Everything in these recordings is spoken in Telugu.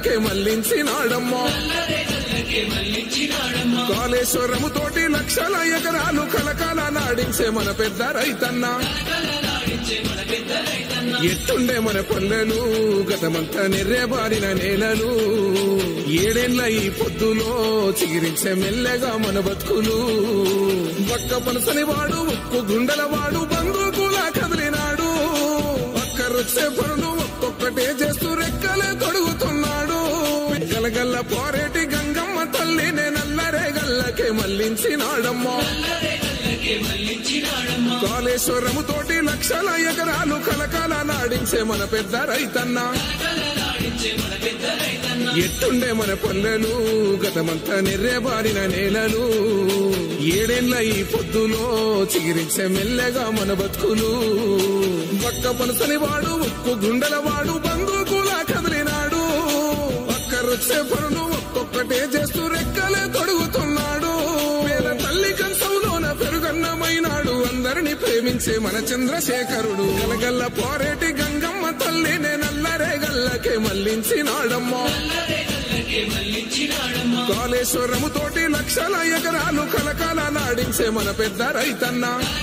గల్లకే మళ్లించినాడమ్మా కాళేశ్వరము తోటి లక్షల ఎకరాలు కలకాల నాడించే మన పెద్ద రైతన్న ఎట్టుండే మన పల్లెలు గతమంతా నిర్రేబారిన నేలలు ఏడేళ్ల ఈ పొద్దులో చిగిరించే మెల్లగా మన బతుకులు పక్క పలసని వాడు ఉక్కు గుండెల వాడు బందూకులా కదిలినాడు పక్కరొచ్చే పనులు ఒక్కొక్కటే చేస్తూ రెక్కలే తొడుగుతున్నాడు గలగల్ల పోరేటి గంగమ్మ తల్లినే నల్లరే గల్లకే మళ్లించినాడమ్మా కాళేశ్వరము తోటి లక్షల ఎకరాలు కలకాల నాడించే మన పెద్ద రైతన్న ఎట్టుండే మన పల్లెలు గతమంతా నిర్రేబారిన నేలలు ఏడేళ్ల ఈ పొద్దులో చిగిరించే మెల్లగా మన బతుకులు పక్క పనసని వాడు ఉక్కు గుండెల వాడు బందూకులా కదిలినాడు పక్కరొచ్చే పనులు ఒక్కొక్కటే చేస్తూ రెక్కలే తొడుగుతున్నాడు వేల తల్లి కంచంలోన పెరుగన్నమైనాడు అందరిని ప్రేమించే మన చంద్రశేఖరుడు గలగల్ల పోరేటి గంగమ్మ తల్లినే నల్లరే గల్లకే మళ్లించినాడమ్మా కాళేశ్వరము తోటి లక్షల ఎకరాలు కలకాల నాడించే మన పెద్ద రైతన్న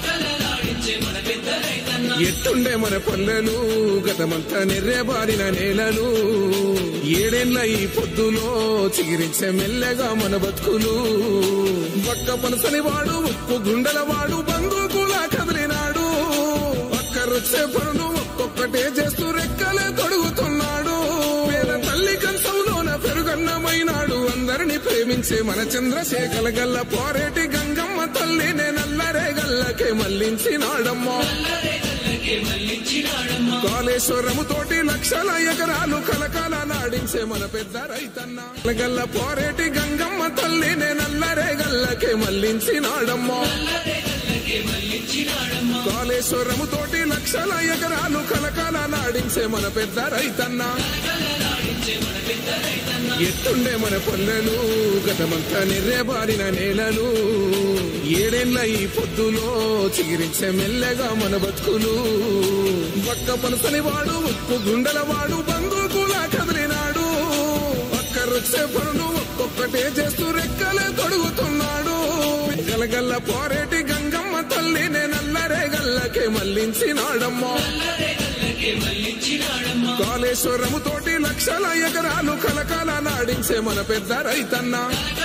ఎట్టుండే మన పల్లెలు గతమంతా నిర్రేబారిన నేలలు ఏడేళ్ల ఈ పొద్దులో చిగిరించే మెల్లగా మన బతుకులు పక్క పనసని వాడు ఉక్కు గుండెల వాడు బందూకులా కదిలినాడు పక్కరొచ్చే పనులు ఒక్కొక్కటే చేస్తూ రెక్కలే తొడుగుతున్నాడు పేద తల్లి కంచంలోన పెరుగన్నమైనాడు అందరిని ప్రేమించే మన చంద్రశేఖర గల్ల పోరేటి గంగమ్మ తల్లినే నల్లరే గల్లకే మళ్లించినాడమ్మా కాళేశ్వరము తోటి లక్షల ఎకరాలు కలకాల నాడించే మన పెద్ద రైతన్న గల్ల పోరేటి గంగమ్మ తల్లినే నల్లరే గల్లకే మళ్లించినాడమ్మా కాళేశ్వరము తోటి లక్షల ఎకరాలు కలకాల నాడించే మన పెద్ద రైతన్న ఎట్టుండే మన పల్లెలు గతమంతా నిర్రేబారిన నేలలు ఏడేళ్ల ఈ పొద్దులో చిగిరించే మెల్లగా మన బతుకులు పక్క పనసని వాడు ఉక్కు గుండెల వాడు బందూకులా కదిలినాడు పక్కరొచ్చే పనులు ఒక్కొక్కటే చేస్తూ రెక్కలే తొడుగుతున్నాడు గలగల్ల పోరేటి గంగమ్మ తల్లినే నల్లరే గల్లకే మళ్లించినాడమ్మా కాళేశ్వరము తోటి లక్షల ఎకరాలు కలకాల నాడించే మన పెద్ద రైతన్న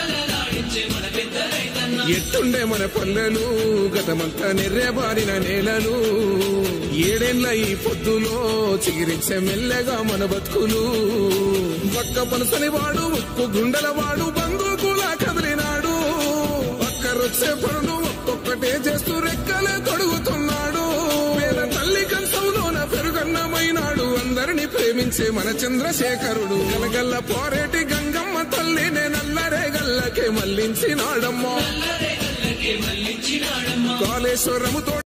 ఎట్టుండే మన పల్లెలు గతమంతా నిర్రేబారిన నేలలు ఏడేళ్ల ఈ పొద్దులో చిగిరించే మెల్లగా మన బతుకులు పక్క పనసని వాడు ఉక్కు గుండెల వాడు బందూకులా కదిలినాడు పక్కరొచ్చే పనులు ఒక్కొక్కటే చేస్తూ రెక్కలే తొడుగుతున్నాడు పేద తల్లి కంచంలోన పెరుగన్నమైనాడు అందరిని ప్రేమించే మన చంద్రశేఖరుడు గలగల్ల పోరేటి గంగమ్మ తల్లినే నల్లరే గల్లకే మళ్లించినాడమ్మా కాళేశ్వరము తోటి